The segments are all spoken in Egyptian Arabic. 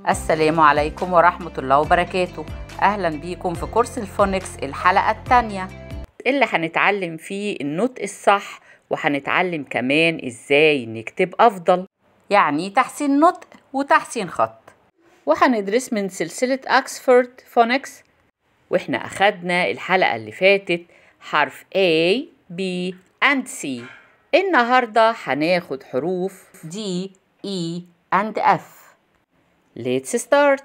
السلام عليكم ورحمة الله وبركاته أهلا بيكم في كورس الفونكس الحلقة التانية اللي هنتعلم فيه النطق الصح وهنتعلم كمان إزاي نكتب أفضل يعني تحسين نطق وتحسين خط وهندرس من سلسلة أكسفورد فونكس وإحنا أخدنا الحلقة اللي فاتت حرف A, B and C النهاردة هناخد حروف D, E and F Let's start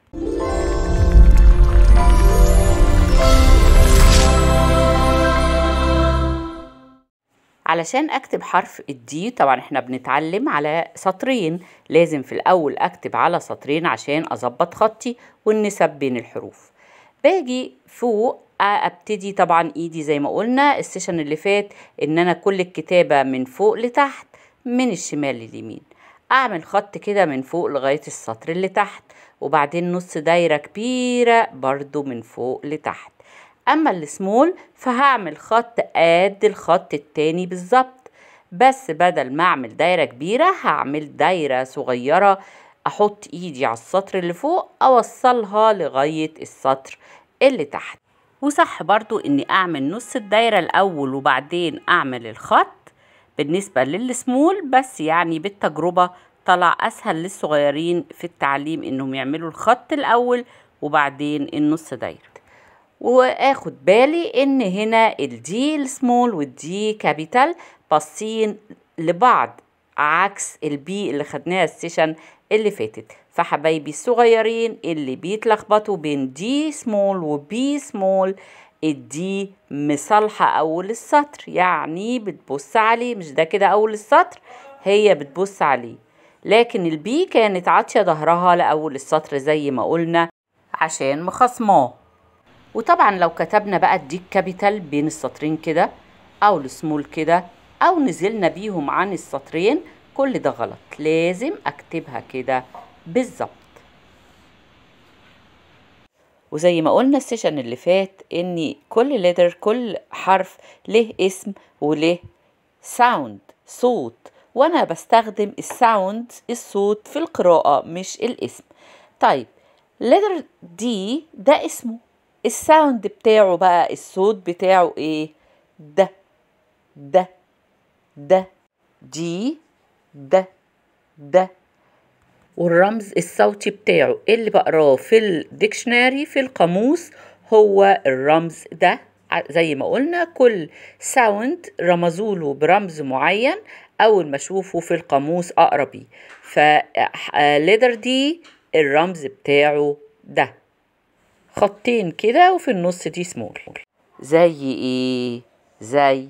علشان اكتب حرف الدي طبعا احنا بنتعلم على سطرين لازم في الاول اكتب على سطرين عشان اظبط خطي والنسب بين الحروف باجي فوق ابتدي طبعا ايدي زي ما قلنا السيشن اللي فات ان انا كل الكتابة من فوق لتحت من الشمال لليمين اعمل خط كده من فوق لغاية السطر اللي تحت وبعدين نص دايرة كبيرة برضو من فوق لتحت اما السمول فهعمل خط قد الخط التاني بالظبط بس بدل ما اعمل دايرة كبيرة هعمل دايرة صغيرة احط ايدي على السطر اللي فوق اوصلها لغاية السطر اللي تحت وصح برضو اني اعمل نص الدايرة الاول وبعدين اعمل الخط بالنسبة للسمول بس يعني بالتجربة طلع اسهل للصغيرين في التعليم انهم يعملوا الخط الاول وبعدين النص دايرة واخد بالي ان هنا الدي السمول والدي كابيتال باصين لبعض عكس البي اللي خدناها السيشن اللي فاتت فحبايبي الصغيرين اللي بيتلخبطوا بين دي سمول وبي سمول الدي مصالحة أول السطر يعني بتبص عليه مش ده كده أول السطر هي بتبص عليه لكن البي كانت عاطية ظهرها لأول السطر زي ما قلنا عشان مخصماه وطبعا لو كتبنا بقى الديك كابيتال بين السطرين كده او السمول كده او نزلنا بيهم عن السطرين كل ده غلط لازم اكتبها كده بالظبط وزي ما قلنا السيشن اللي فات ان كل لتر كل حرف له اسم وله ساوند صوت وانا بستخدم الساوند الصوت في القراءة مش الاسم طيب لتر دي ده اسمه الساوند بتاعه بقى الصوت بتاعه ايه ده ده ده دي ده ده والرمز الصوتي بتاعه اللي بقراه في الديكشناري في القاموس هو الرمز ده زي ما قلنا كل ساوند رمزوله برمز معين اول ما اشوفه في القاموس اقرا بيه فليدر دي الرمز بتاعه ده خطين كده وفي النص دي سمول زي ايه زي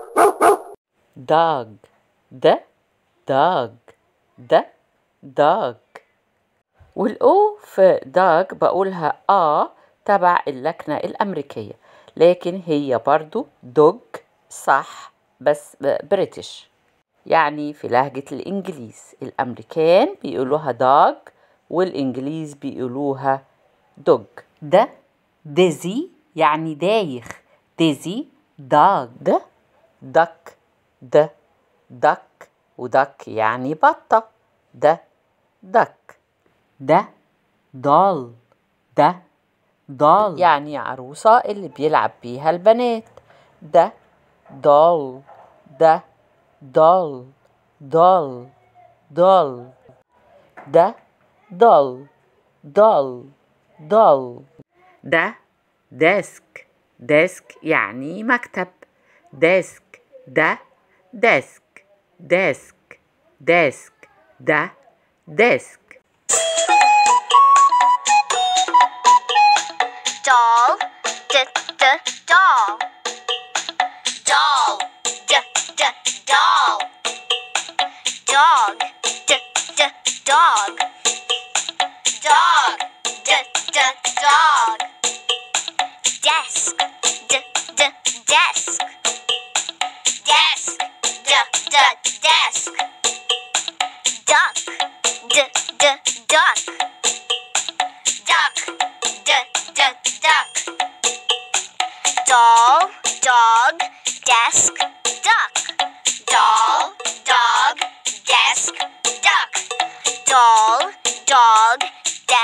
dog ده dog ده dog والاو في dog بقولها اه تبع اللكنة الأمريكية لكن هي برضو دوج صح بس بريتش يعني في لهجة الإنجليز الأمريكان بيقولوها داج والإنجليز بيقولوها دوج ده ديزي يعني دايخ ديزي داج ده دك ده دك ودك يعني بطة ده دك ده ضال ده ضال يعني عروسة اللي بيلعب بيها البنات ده ضال ده ضال ضال ضال ده ضل ضل ضل ده ديسك ديسك يعني مكتب ديسك ده ديسك ديسك ديسك ده ديسك doll, d d doll, doll, d d doll, dog, d d dog, dog, d d dog, desk, d d desk, desk, d d desk, duck, d d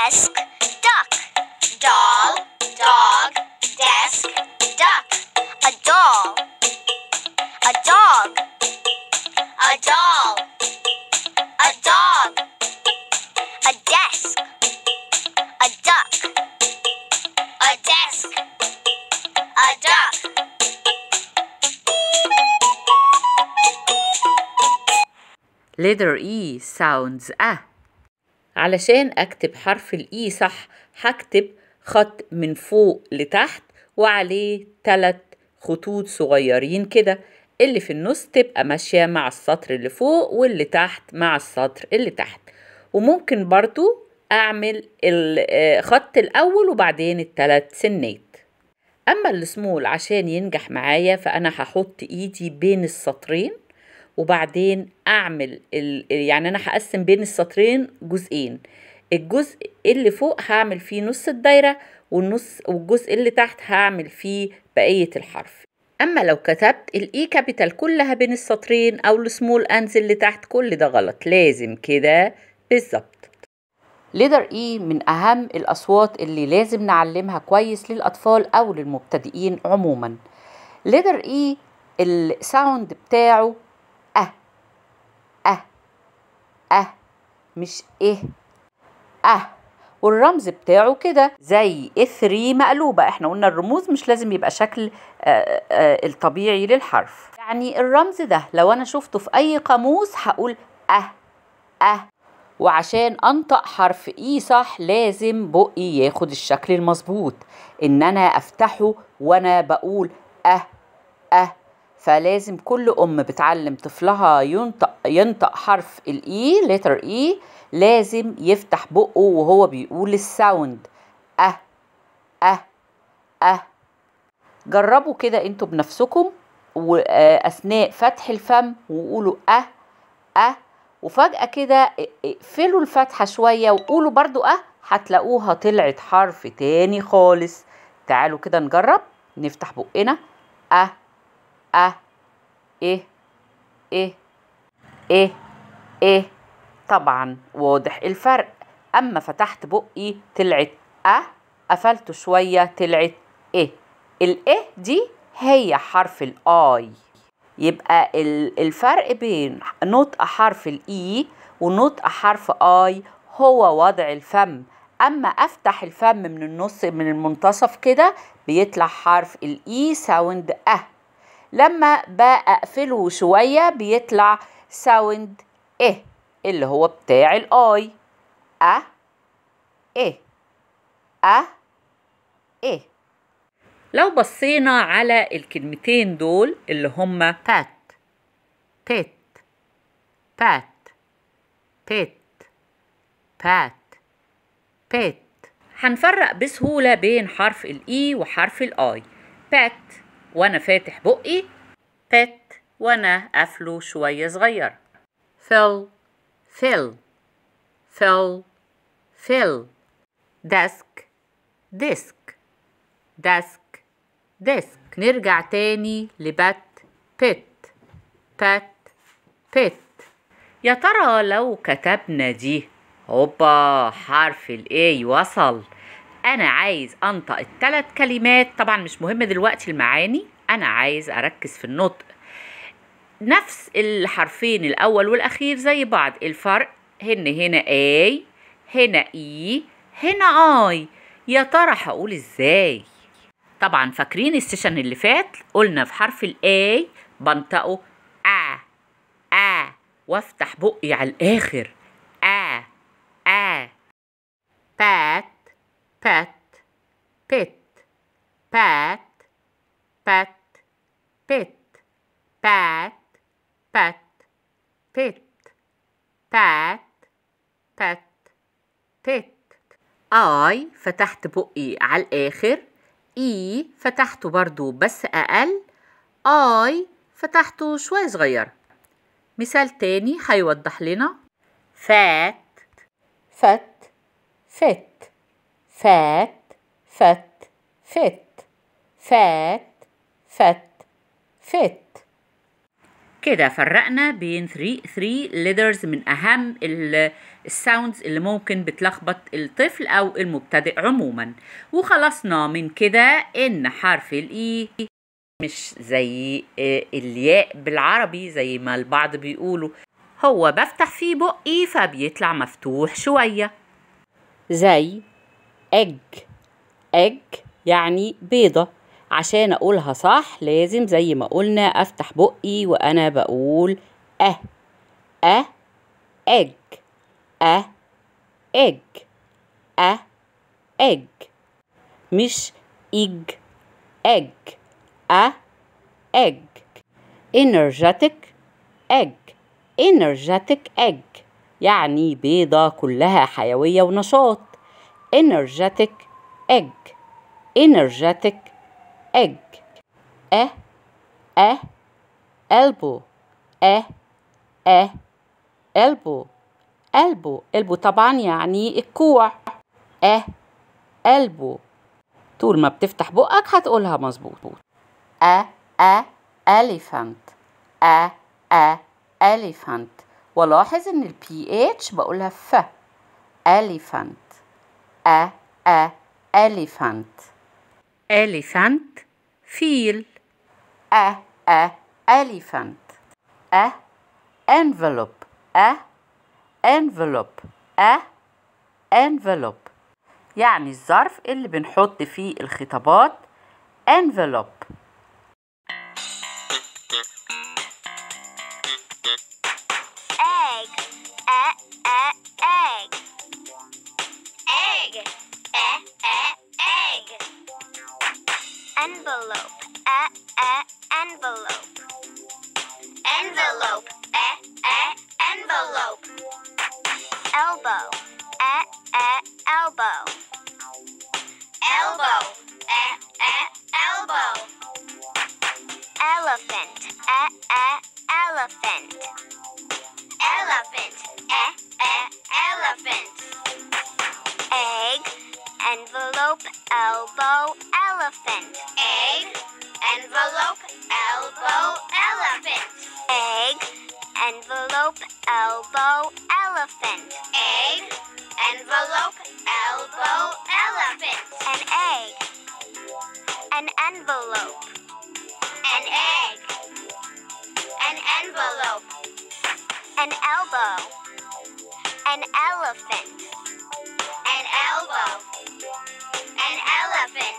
desk, duck. Doll, dog, desk, duck. A doll. A dog. A doll. A dog. A desk. A duck. A desk. A duck. letter E sounds أ علشان أكتب حرف الإي صح هكتب خط من فوق لتحت وعليه تلات خطوط صغيرين كده اللي في النص تبقى ماشية مع السطر اللي فوق واللي تحت مع السطر اللي تحت وممكن برضو أعمل الخط الأول وبعدين التلات سنات أما السمول عشان ينجح معايا فأنا هحط إيدي بين السطرين وبعدين أعمل ال... يعني أنا هقسم بين السطرين جزئين الجزء اللي فوق هعمل فيه نص الدايرة والنص والجزء اللي تحت هعمل فيه بقية الحرف أما لو كتبت الإي كابيتال كلها بين السطرين أو السمول أنزل لتحت كل ده غلط لازم كده بالظبط ليدر اي من اهم الاصوات اللي لازم نعلمها كويس للاطفال او للمبتدئين عموما ليدر اي الساوند بتاعه اه اه اه مش ايه اه والرمز بتاعه كده زي اثري مقلوبة احنا قلنا الرموز مش لازم يبقى شكل آه آه الطبيعي للحرف يعني الرمز ده لو انا شفته في اي قاموس هقول اه اه وعشان انطق حرف اي صح لازم بقي ياخد الشكل المظبوط ان انا افتحه وانا بقول اه اه فلازم كل ام بتعلم طفلها ينطق ينطق حرف الاي لتر اي لازم يفتح بقه وهو بيقول الساوند اه اه اه جربوا كده انتوا بنفسكم واثناء فتح الفم وقولوا اه اه وفجأة كده اقفلوا الفتحة شوية وقولوا برضو اه هتلاقوها طلعت حرف تاني خالص تعالوا كده نجرب نفتح بقنا اه اه ايه ايه ايه ايه طبعا واضح الفرق اما فتحت بقي طلعت اه قفلته شوية طلعت ايه الايه دي هي حرف الاي يبقى الفرق بين نطق حرف الاي ونطق حرف اي هو وضع الفم اما افتح الفم من النص من المنتصف كده بيطلع حرف الاي ساوند اه لما بقفله شويه بيطلع ساوند ايه اللي هو بتاع الاي اه ايه اه ايه لو بصينا على الكلمتين دول اللي هما بات بيت بات بيت بات بيت هنفرق بسهولة بين حرف الإي وحرف الآي بات وأنا فاتح بقي بات وأنا قافله شوية صغير fill fill fill fill desk disk desk ديسك نرجع تاني لبات بيت بات بيت يا ترى لو كتبنا دي هوبا حرف الاي وصل انا عايز انطق الثلاث كلمات طبعا مش مهم دلوقتي المعاني انا عايز اركز في النطق نفس الحرفين الاول والاخير زي بعض الفرق هن هنا اي هنا اي هنا اي يا ترى هقول ازاي طبعا فاكرين السيشن اللي فات قلنا في حرف الاي بنطقه ا ا وافتح بقي على الاخر ا ا بات بات بيت بات بات بيت بات بات بيت بات بات بيت اي فتحت بقي على الاخر اي فتحته برضو بس اقل اي فتحته شوية صغير مثال تاني هيوضح لنا فات فت فت فات فت فت فات فت فت كده فرقنا بين 3 3 letters من اهم الساوندز اللي ممكن بتلخبط الطفل او المبتدئ عموما وخلصنا من كده ان حرف الاي مش زي آه، الياء بالعربي زي ما البعض بيقولوا هو بفتح فيه بقي فبيطلع مفتوح شوية زي egg egg يعني بيضة عشان أقولها صح لازم زي ما قلنا أفتح بقي وأنا بقول أه أه egg أه egg أه egg مش إج egg أه egg energetic egg energetic egg يعني بيضة كلها حيوية ونشاط energetic egg energetic egg أه أه elbow أه أه elbow elbow elbow طبعا يعني الكوع أه elbow طول ما بتفتح بقك هتقولها مظبوط أ أ elephant أ أ elephant ولاحظ ان ال PH بقولها ف elephant أ أ elephant elephant فيل أ أ elephant أ envelope أ envelope أ envelope يعني الظرف اللي بنحط فيه الخطابات envelope egg, eh, eh, egg. Egg, eh, eh, egg. Envelope, eh, eh, envelope. Envelope, eh, eh, envelope. Elbow, eh, eh, elbow. Elbow, eh, eh, elbow. Elephant, eh, eh, elephant. Elephant, eh, eh, elephant. Egg, envelope, elbow, elephant. Egg, envelope, elbow, elephant. Egg, envelope, elbow, elephant. Egg, envelope, elbow, elephant. An egg, an envelope. An egg, an envelope. An elbow. An elephant. An elbow. An elephant.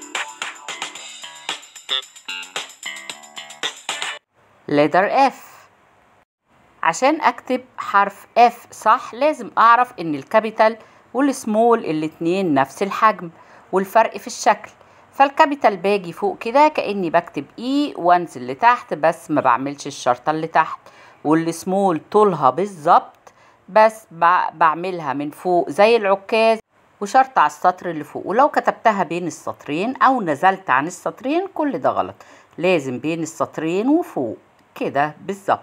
letter F عشان أكتب حرف F صح لازم أعرف إن الكابيتال والسمول الاتنين نفس الحجم والفرق في الشكل فالكابيتال باجي فوق كده كأني بكتب إي وانزل لتحت بس ما بعملش الشرطة اللي تحت والسمول طولها بالظبط بس بع- بعملها من فوق زي العكاز وشرط على السطر اللي فوق ولو كتبتها بين السطرين أو نزلت عن السطرين كل ده غلط لازم بين السطرين وفوق كده بالظبط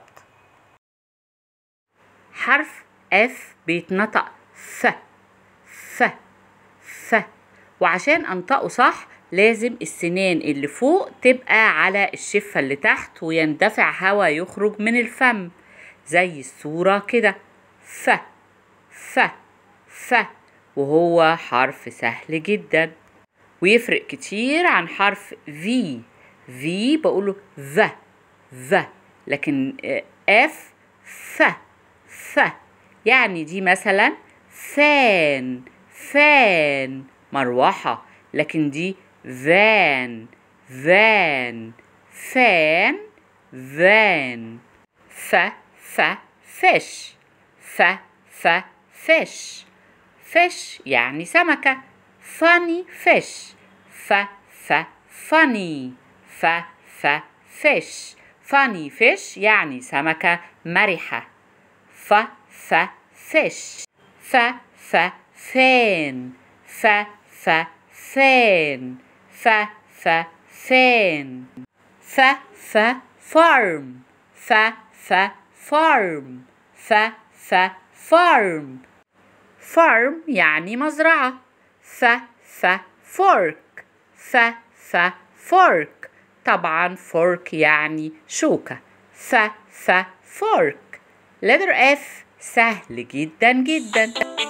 حرف اف بيتنطق ف ف ف وعشان انطقه صح لازم السنان اللي فوق تبقى على الشفة اللي تحت ويندفع هوا يخرج من الفم زي الصورة كده ف ف ف وهو حرف سهل جدا ويفرق كتير عن حرف في في بقوله ذ ذ لكن اف ف ف يعني دي مثلا فان فان مروحة لكن دي فان فان فان فان ف ف فش ف ف فش فش يعني سمكة funny fish ف ف funny ف ف fish funny fish يعني سمكة مرحة ف ف fish ف ف فان ف ف فان ف ف فان ف ف farm ف ف farm ف ف farm farm يعني مزرعة ف ف fork ف ف fork طبعا fork يعني شوكة ف ف fork letter F سهل جدا جدا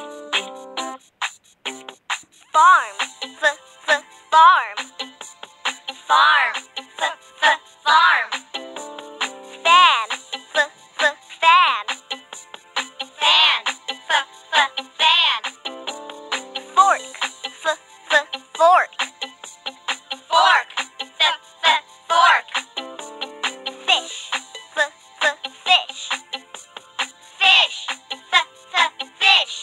farm, f f farm, farm, f f farm, fan, f f fan, fan, f f fan, fork, f f fork, fork, f f fork, fish, f f fish, fish, f f fish.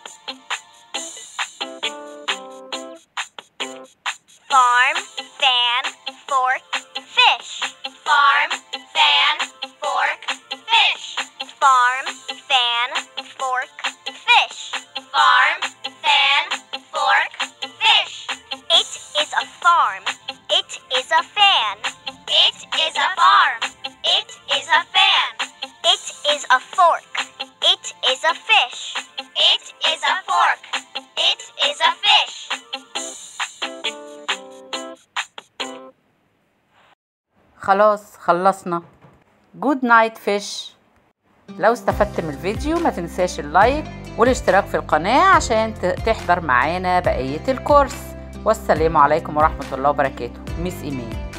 Farm, fan, fork, fish. Farm, fan, fork, fish. Farm, fan, fork, fish. Farm, fan, fork, fish. It is a farm. It is a fan. It is a farm. It is a fan. It is a fork. It is a fish. It is a fork. It is a fish. خلاص خلصنا جود نايت فيش لو استفدت من الفيديو ما تنساش اللايك والاشتراك في القناة عشان ت- تحضر معانا بقية الكورس والسلام عليكم ورحمة الله وبركاته ميس إيمان